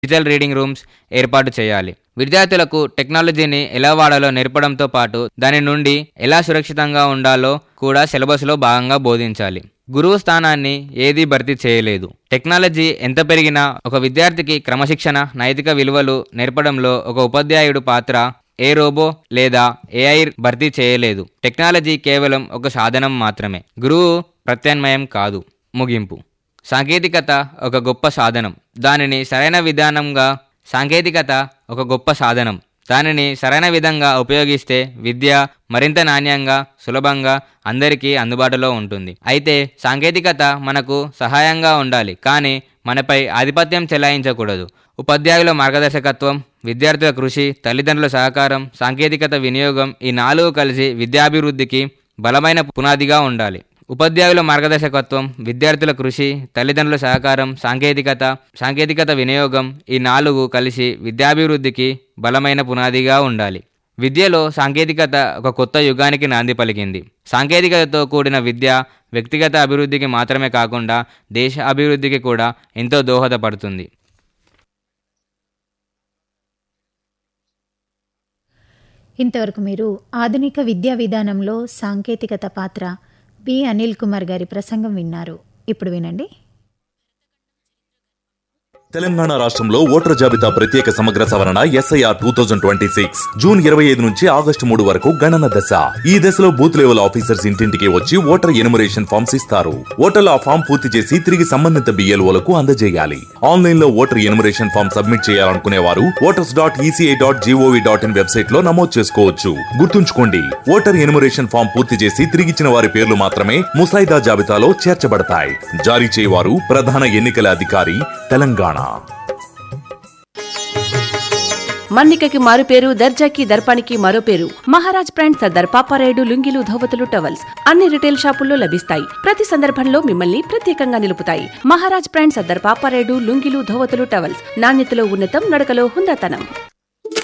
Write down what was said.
digital reading rooms ఏర్పాటు చేయాలి విద్యార్థులకు టెక్నాలజీని ఎలా వాడాలో నేర్పడంతో పాటు దాని నుండి ఎలా సురక్షితంగా ఉండాలో కూడా సిలబస్లో భాగంగా బోధించాలి గురువు స్థానాన్ని ఏదీ భర్తీ చేయలేదు టెక్నాలజీ ఎంత పెరిగినా ఒక విద్యార్థికి క్రమశిక్షణ నైతిక విలువలు నేర్పడంలో ఒక ఉపాధ్యాయుడు పాత్ర ఏ రోబో లేదా ఏఐ భర్తీ చేయలేదు టెక్నాలజీ కేవలం ఒక సాధనం మాత్రమే గురువు ప్రత్యామ్నాయం కాదు ముగింపు సాంకేతికత ఒక గొప్ప సాధనం దానిని సరైన విధానంగా సాంకేతికత ఒక గొప్ప సాధనం దానిని సరైన విధంగా ఉపయోగిస్తే విద్య మరింత నాణ్యంగా సులభంగా అందరికీ అందుబాటులో ఉంటుంది అయితే సాంకేతికత మనకు సహాయంగా ఉండాలి కానీ మనపై ఆధిపత్యం చెలాయించకూడదు ఉపాధ్యాయుల మార్గదర్శకత్వం విద్యార్థుల కృషి తల్లిదండ్రుల సహకారం సాంకేతికత వినియోగం ఈ నాలుగు కలిసి విద్యాభివృద్ధికి బలమైన పునాదిగా ఉండాలి ఉపాధ్యాయుల మార్గదర్శకత్వం విద్యార్థుల కృషి తల్లిదండ్రుల సహకారం సాంకేతికత సాంకేతికత వినియోగం ఈ నాలుగు కలిసి విద్యాభివృద్ధికి బలమైన పునాదిగా ఉండాలి విద్యలో సాంకేతికత ఒక కొత్త యుగానికి నాంది పలికింది సాంకేతికతతో కూడిన విద్య వ్యక్తిగత అభివృద్ధికి మాత్రమే కాకుండా దేశ అభివృద్ధికి కూడా ఎంతో దోహదపడుతుంది ఇంతవరకు మీరు ఆధునిక విద్యా విధానంలో సాంకేతికత పాత్ర బి అనిల్ కుమార్ గారి ప్రసంగం విన్నారు ఇప్పుడు వినండి తెలంగాణ రాష్ట్రంలో ఓటర్ జాబితా ప్రత్యేక సమగ్ర సవరణ SIR two thousand twenty six June ఇరవై ఐదు నుంచి ఆగస్టు మూడు వరకు గణన దశ ఈ దశలో బూత్ లెవెల్ ఆఫీసర్స్ ఇంటింటికి వచ్చి ఓటర్ ఎనుమరేషన్ ఫామ్స్ ఇస్తారు ఓటర్లు ఆ ఫామ్ పూర్తి చేసి తిరిగి సంబంధిత బిఎల్ఓలకు అందజేయాలి ఆన్లైన్ లో ఓటర్ ఎనుమరేషన్ ఫామ్ సబ్మిట్ చేయాలనుకునే వారు voters dot ECI dot GOV dot IN website లో నమోదు చేసుకోవచ్చు గుర్తుంచుకోండి ఓటర్ ఎనుమరేషన్ ఫామ్ పూర్తి చేసి తిరిగిచ్చిన వారి పేర్లు మాత్రమే ముసాయిదా జాబితాలో చేర్చబడతాయి జారీ చేయవారు ప్రధాన ఎన్నికల అధికారి తెలంగాణ మన్నికకి మారు పేరు దర్జాకి దర్పానికి మరో పేరు మహారాజ్ బ్రాండ్ సర్దార్ పాపారాయుడు లుంగిలు ధోవతులు టవల్స్ అన్ని రిటైల్ షాపుల్లో లభిస్తాయి ప్రతి సందర్భంలో మిమ్మల్ని ప్రత్యేకంగా నిలుపుతాయి మహారాజ్ బ్రాండ్ సర్దార్ పాపారాయుడు లుంగిలు ధోవతులు టవల్స్ నాణ్యతలో ఉన్నతం నడకలో హుందాతనం